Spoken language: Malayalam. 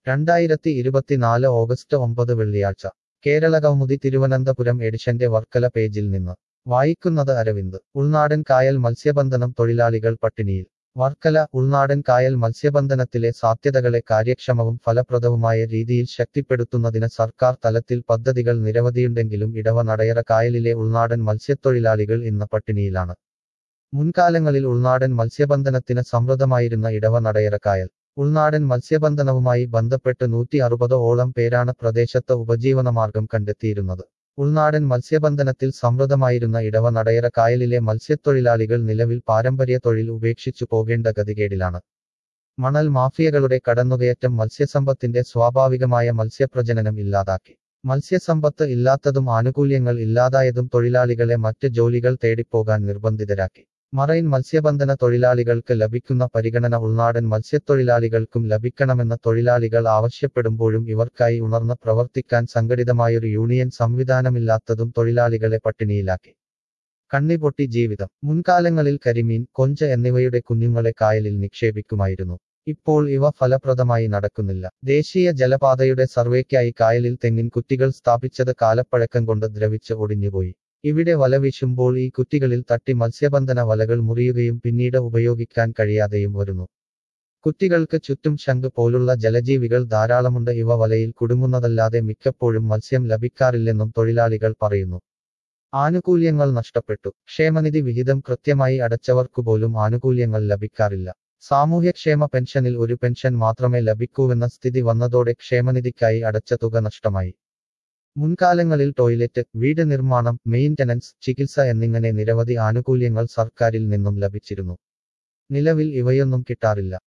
രണ്ടായിരത്തി ഇരുപത്തിനാല് ഓഗസ്റ്റ് ഒമ്പത് വെള്ളിയാഴ്ച കേരളകൗമുദി തിരുവനന്തപുരം എഡിഷന്റെ വർക്കല പേജിൽ നിന്ന് വായിക്കുന്നത് അരവിന്ദ് ഉൾനാടൻ കായൽ മത്സ്യബന്ധനം തൊഴിലാളികൾ പട്ടിണിയിൽ വർക്കല ഉൾനാടൻ കായൽ മത്സ്യബന്ധനത്തിലെ സാധ്യതകളെ കാര്യക്ഷമവും ഫലപ്രദവുമായ രീതിയിൽ ശക്തിപ്പെടുത്തുന്നതിന് സർക്കാർ തലത്തിൽ പദ്ധതികൾ നിരവധിയുണ്ടെങ്കിലും ഇടവ നടയറ കായലിലെ ഉൾനാടൻ മത്സ്യത്തൊഴിലാളികൾ ഇന്ന് പട്ടിണിയിലാണ് മുൻകാലങ്ങളിൽ ഉൾനാടൻ മത്സ്യബന്ധനത്തിന് സമൃദ്ധമായിരുന്ന ഇടവ നടയറ കായൽ ഉൾനാടൻ മത്സ്യബന്ധനവുമായി ബന്ധപ്പെട്ട് നൂറ്റി അറുപത് ഓളം പേരാണ് പ്രദേശത്ത് ഉപജീവനമാർഗം കണ്ടെത്തിയിരുന്നത് ഉൾനാടൻ മത്സ്യബന്ധനത്തിൽ സമൃദ്ധമായിരുന്ന ഇടവ നടയറ കായലിലെ മത്സ്യത്തൊഴിലാളികൾ നിലവിൽ പാരമ്പര്യ തൊഴിൽ ഉപേക്ഷിച്ചു പോകേണ്ട ഗതികേടിലാണ് മണൽ മാഫിയകളുടെ കടന്നുകയറ്റം മത്സ്യസമ്പത്തിന്റെ സ്വാഭാവികമായ മത്സ്യപ്രജനനം ഇല്ലാതാക്കി മത്സ്യസമ്പത്ത് ഇല്ലാത്തതും ആനുകൂല്യങ്ങൾ ഇല്ലാതായതും തൊഴിലാളികളെ മറ്റ് ജോലികൾ തേടിപ്പോകാൻ നിർബന്ധിതരാക്കി മറൈൻ മത്സ്യബന്ധന തൊഴിലാളികൾക്ക് ലഭിക്കുന്ന പരിഗണന ഉൾനാടൻ മത്സ്യത്തൊഴിലാളികൾക്കും ലഭിക്കണമെന്ന് തൊഴിലാളികൾ ആവശ്യപ്പെടുമ്പോഴും ഇവർക്കായി ഉണർന്ന് പ്രവർത്തിക്കാൻ സംഘടിതമായൊരു യൂണിയൻ സംവിധാനമില്ലാത്തതും തൊഴിലാളികളെ പട്ടിണിയിലാക്കി കണ്ണിപൊട്ടി ജീവിതം മുൻകാലങ്ങളിൽ കരിമീൻ കൊഞ്ച എന്നിവയുടെ കുഞ്ഞുങ്ങളെ കായലിൽ നിക്ഷേപിക്കുമായിരുന്നു ഇപ്പോൾ ഇവ ഫലപ്രദമായി നടക്കുന്നില്ല ദേശീയ ജലപാതയുടെ സർവേക്കായി കായലിൽ തെങ്ങിൻ കുറ്റികൾ സ്ഥാപിച്ചത് കാലപ്പഴക്കം കൊണ്ട് ദ്രവിച്ച് ഒടിഞ്ഞുപോയി ഇവിടെ വല വീശുമ്പോൾ ഈ കുറ്റികളിൽ തട്ടി മത്സ്യബന്ധന വലകൾ മുറിയുകയും പിന്നീട് ഉപയോഗിക്കാൻ കഴിയാതെയും വരുന്നു കുറ്റികൾക്ക് ചുറ്റും ശംഖ് പോലുള്ള ജലജീവികൾ ധാരാളമുണ്ട് ഇവ വലയിൽ കുടുങ്ങുന്നതല്ലാതെ മിക്കപ്പോഴും മത്സ്യം ലഭിക്കാറില്ലെന്നും തൊഴിലാളികൾ പറയുന്നു ആനുകൂല്യങ്ങൾ നഷ്ടപ്പെട്ടു ക്ഷേമനിധി വിഹിതം കൃത്യമായി അടച്ചവർക്കുപോലും ആനുകൂല്യങ്ങൾ ലഭിക്കാറില്ല സാമൂഹ്യക്ഷേമ പെൻഷനിൽ ഒരു പെൻഷൻ മാത്രമേ ലഭിക്കൂവെന്ന സ്ഥിതി വന്നതോടെ ക്ഷേമനിധിക്കായി അടച്ച തുക നഷ്ടമായി മുൻകാലങ്ങളിൽ ടോയ്ലറ്റ് വീട് നിർമ്മാണം മെയിന്റനൻസ് ചികിത്സ എന്നിങ്ങനെ നിരവധി ആനുകൂല്യങ്ങൾ സർക്കാരിൽ നിന്നും ലഭിച്ചിരുന്നു നിലവിൽ ഇവയൊന്നും കിട്ടാറില്ല